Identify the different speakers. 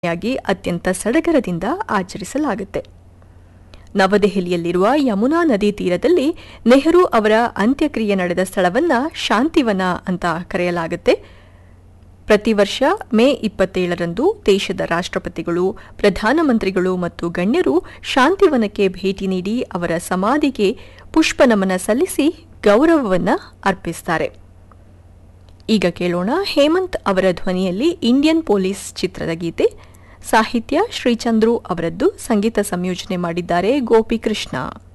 Speaker 1: ಯಾಗಿ ಅತ್ಯಂತ ಸಡಗರದಿಂದ ಆಚರಿಸಲಾಗುತ್ತೆ ನವದೆಹಲಿಯಲ್ಲಿರುವ ಯಮುನಾ ನದಿ ತೀರದಲ್ಲಿ ನೆಹರು ಅವರ ಅಂತ್ಯಕ್ರಿಯೆ ನಡೆದ ಸ್ಥಳವನ್ನ ಶಾಂತಿವನ ಅಂತ ಕರೆಯಲಾಗುತ್ತೆ ಪ್ರತಿ ವರ್ಷ ಮೇ ಇಪ್ಪತ್ತೇಳರಂದು ದೇಶದ ರಾಷ್ಟ್ರಪತಿಗಳು ಪ್ರಧಾನಮಂತ್ರಿಗಳು ಮತ್ತು ಗಣ್ಯರು ಶಾಂತಿವನಕ್ಕೆ ಭೇಟಿ ನೀಡಿ ಅವರ ಸಮಾಧಿಗೆ ಪುಷ್ಪನಮನ ಸಲ್ಲಿಸಿ ಗೌರವವನ್ನ ಅರ್ಪಿಸ್ತಾರೆ ಈಗ ಕೇಳೋಣ ಹೇಮಂತ್ ಅವರ ಧ್ವನಿಯಲ್ಲಿ ಇಂಡಿಯನ್ ಪೊಲೀಸ್ ಚಿತ್ರದ ಗೀತೆ ಸಾಹಿತ್ಯ ಶ್ರೀಚಂದ್ರು ಅವರದ್ದು ಸಂಗೀತ ಸಂಯೋಜನೆ ಮಾಡಿದ್ದಾರೆ ಗೋಪಿ ಕೃಷ್ಣ